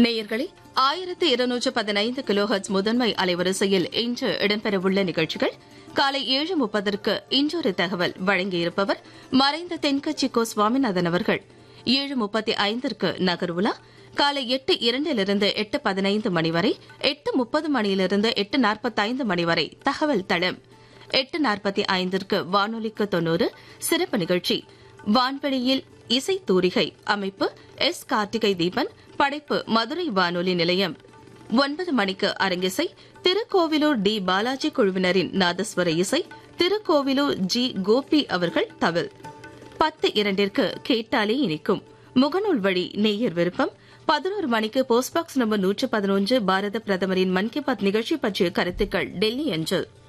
நேயர்களே ஆயிரத்து இருநூற்று பதினைந்து கிலோஹர்ட்ஸ் முதன்மை அலைவரிசையில் இன்று இடம்பெறவுள்ள நிகழ்ச்சிகள் காலை ஏழு முப்பதற்கு இன்றொரு தகவல் வழங்கியிருப்பவர் மறைந்த தென்கட்சி கோ சுவாமிநாதன் அவர்கள் ஏழு முப்பத்தி ஐந்திற்கு நகர்வுலா காலை எட்டு இரண்டிலிருந்து எட்டு பதினைந்து மணி வரை எட்டு முப்பது மணியிலிருந்து எட்டு நாற்பத்தைந்து மணி வரை தகவல் தளம் எட்டு நாற்பத்தி ஐந்திற்கு வானொலிக்கு தொன்னூறு சிறப்பு நிகழ்ச்சி வான்வெளியில் இசை தூரிகை அமைப்பு எஸ் கார்த்திகை தீபன் படைப்பு மதுரை வானொலி நிலையம் ஒன்பது மணிக்கு அரங்கிசை திருக்கோவிலூர் டி பாலாஜி குழுவினரின் நாதஸ்வர இசை திருக்கோவிலூர் ஜி கோபி அவர்கள் தவில் பத்து இரண்டிற்கு கேட்டாலே இனிக்கும் முகநூல் வழி நேயர் விருப்பம் பதினோரு மணிக்கு போஸ்ட்பாக்ஸ் நம்பர் நூற்று பதினொன்று பாரத பிரதமரின் மன் கி பாத் நிகழ்ச்சி பற்றிய கருத்துக்கள் டெல்லி அஞ்சல்